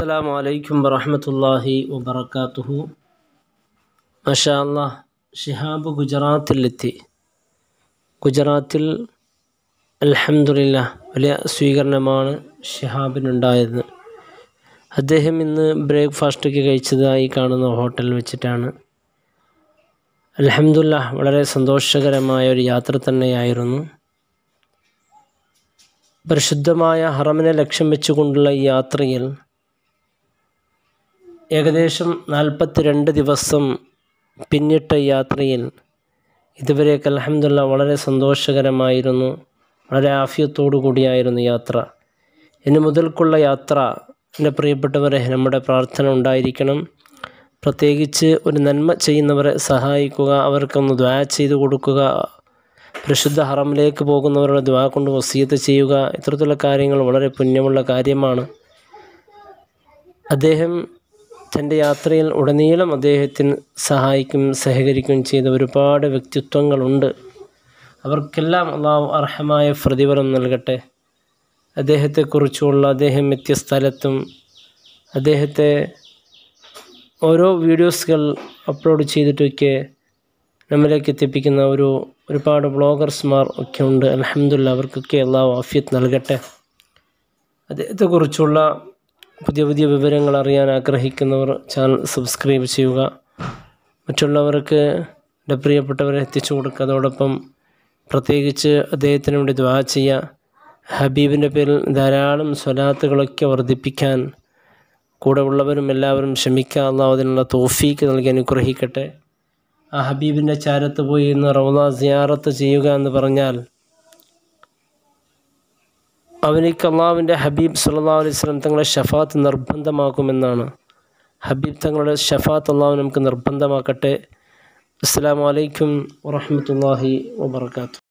അസ്സലാമു അലൈക്കും വറഹ്മത്തുള്ളാഹി വബറകാതുഹു മാഷാ അല്ലാഹ് ഷിഹാബ് ഗുജറാത്തിലെത്തി ഗുജറാത്തിൽ അൽഹംദുലില്ലാ വലിയ സ്വീകരണമാണ് ഷിഹാബിനുണ്ടായത് അദ്ദേഹം ഇന്ന് ബ്രേക്ക്ഫാസ്റ്റൊക്കെ കഴിച്ചതായി കാണുന്ന ഹോട്ടലിൽ വെച്ചിട്ടാണ് അൽഹംദുലില്ലാ വളരെ സന്തോഷകരമായ ഒരു യാത്ര തന്നെയായിരുന്നു പരിശുദ്ധമായ ഹറമിനെ ലക്ഷ്യം വെച്ചുകൊണ്ടുള്ള ഈ യാത്രയിൽ ഏകദേശം നാൽപ്പത്തിരണ്ട് ദിവസം പിന്നിട്ട യാത്രയിൽ ഇതുവരെയൊക്കെ അലഹമില്ല വളരെ സന്തോഷകരമായിരുന്നു വളരെ ആഫിയത്തോടു കൂടിയായിരുന്നു യാത്ര ഇനി മുതൽക്കുള്ള യാത്ര എൻ്റെ പ്രിയപ്പെട്ടവരെ നമ്മുടെ പ്രാർത്ഥന ഉണ്ടായിരിക്കണം പ്രത്യേകിച്ച് ഒരു നന്മ ചെയ്യുന്നവരെ സഹായിക്കുക അവർക്കൊന്ന് ദ്വാ ചെയ്തു കൊടുക്കുക പരിശുദ്ധ ഹറമിലേക്ക് പോകുന്നവരുടെ ദ്വാ കൊണ്ട് വസീയത്ത് ചെയ്യുക ഇത്തരത്തിലുള്ള കാര്യങ്ങൾ വളരെ പുണ്യമുള്ള കാര്യമാണ് അദ്ദേഹം തൻ്റെ യാത്രയിൽ ഉടനീളം അദ്ദേഹത്തിന് സഹായിക്കും സഹകരിക്കുകയും ചെയ്ത ഒരുപാട് വ്യക്തിത്വങ്ങളുണ്ട് അവർക്കെല്ലാം അള്ളാഹു അർഹമായ പ്രതിഫലം നൽകട്ടെ അദ്ദേഹത്തെക്കുറിച്ചുള്ള അദ്ദേഹം എത്തിയ സ്ഥലത്തും അദ്ദേഹത്തെ ഓരോ വീഡിയോസുകൾ അപ്ലോഡ് ചെയ്തിട്ടൊക്കെ നമ്മിലേക്ക് എത്തിപ്പിക്കുന്ന ഒരു ഒരുപാട് ബ്ലോഗർസ്മാർ ഒക്കെ ഉണ്ട് അലഹമില്ല അവർക്കൊക്കെ അള്ളാഹു ആഫിയത്ത് നൽകട്ടെ അദ്ദേഹത്തെക്കുറിച്ചുള്ള പുതിയ പുതിയ വിവരങ്ങൾ അറിയാൻ ആഗ്രഹിക്കുന്നവർ ചാനൽ സബ്സ്ക്രൈബ് ചെയ്യുക മറ്റുള്ളവർക്ക് എൻ്റെ പ്രിയപ്പെട്ടവരെ എത്തിച്ചു കൊടുക്കുക അതോടൊപ്പം പ്രത്യേകിച്ച് അദ്ദേഹത്തിന് വേണ്ടി ദ്വാ ചെയ്യുക ഹബീബിൻ്റെ പേരിൽ ധാരാളം സ്വലാത്തുകളൊക്കെ വർദ്ധിപ്പിക്കാൻ കൂടെ ഉള്ളവരും എല്ലാവരും ക്ഷമിക്കുക അള്ളാഹു അതിനുള്ള തോഫീക്ക് നൽകി അനുഗ്രഹിക്കട്ടെ ആ ഹബീബിൻ്റെ ചാരത്ത് പോയി ഇന്ന് റൗദ സിയാറത്ത് ചെയ്യുക എന്ന് പറഞ്ഞാൽ അവനിക്ക് അള്ളാഹുവിൻ്റെ ഹബീബ് സല്ലാ അലൈഹി സ്വലം തങ്ങളെ ഷഫാത്ത് നിർബന്ധമാക്കുമെന്നാണ് ഹബീബ് തങ്ങളുടെ ഷഫാത്ത് അള്ളാഹു നമുക്ക് നിർബന്ധമാക്കട്ടെ അസ്സാം വലൈക്കും വാഹമത്തല്ലാഹി വാബർക്കാത്തു